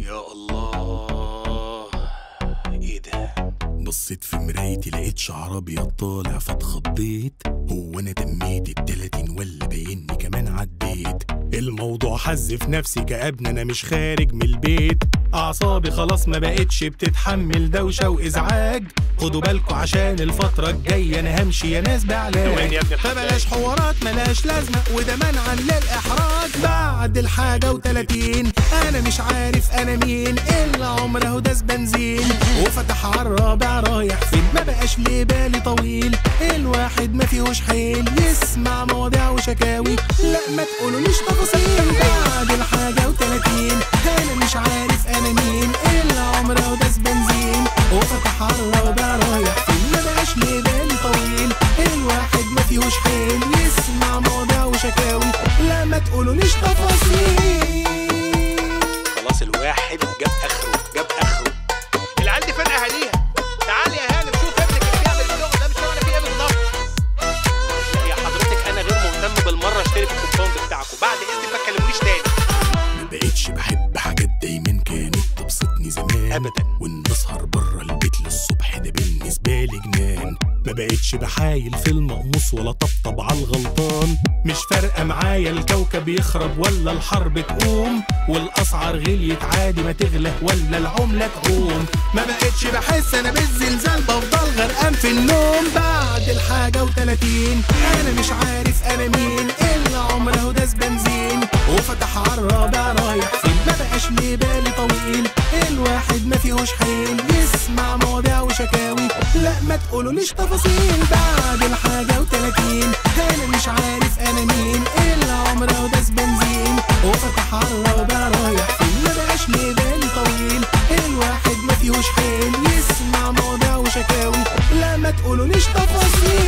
يا الله ايه ده بصيت في مرايتي لقيت شعر ابيض طالع فاتخضيت هو انا تميت التلاتين ولا بايني كمان عديت الموضوع حز في نفسي كأبنى انا مش خارج من البيت اعصابي خلاص ما بقتش بتتحمل دوشه وازعاج خدوا بالكوا عشان الفتره الجايه انا همشي يا ناس بعلاج وين يا ابن الحاج؟ فبلاش حوارات ملاش لازمه وده منعا للاحراج بعد الحاجه وتلاتين انا مش عارف انا مين الا عمره داس بنزين وفتح على الرابع رايح فين ما بقاش ليه بالي طويل الواحد ما فيهوش حيل يسمع مواضيع وشكاوي لا ما تقولوليش تفاصيل بعد الحاجه وتلاتين انا مش عارف انا مين الا عمره داس بنزين وفتح على الرابع رايح فين ما بقاش ليه بالي طويل الواحد ما فيهوش حيل يسمع مواضيع وشكاوي لا ما تقولوليش تفاصيل خلاص الواحد جاب اخره جاب اخره العيال دي فين اهاليها تعالي يا هانم شوف ابنك اللي بيعمل اللغه ده مش انا فيه ايه بالظبط لا يا حضرتك انا غير مهتم بالمره اشتري في الكومباوند بتاعكم بعد اذنك ما تكلمونيش تاني ما بقتش بحب حاجات دايما كانت تبسطني زمان أبداً. وان اسهر بره البيت للصبح ده بالنسبه لي جنان ما بقتش بحايل في المقموص ولا طبطب على الغلطان مش فارقه معايا الكوكب يخرب ولا الحرب تقوم والاسعار غليت عادي ما تغلى ولا العمله تعوم ما بقتش بحس انا بالزلزال بفضل غرقان في النوم بعد الحاجه وتلاتين انا مش عارف انا مين الا عمره داس بنزين وفتح على الرابع رايح فين ما بقاش ليه بالي طويل الواحد ما فيهوش حيل يسمع مواضيع وشكاوي لا ما تقولوليش تفاصيل بعد الحاجة وتلاتين انا مش عارف انا مين الا عمره داس بنزين وفتح على الرابع رايح فين ما بقاش ليه بالي طويل الواحد ما فيهوش حيل يسمع مواضيع وشكاوي لا ما تقولوليش تفاصيل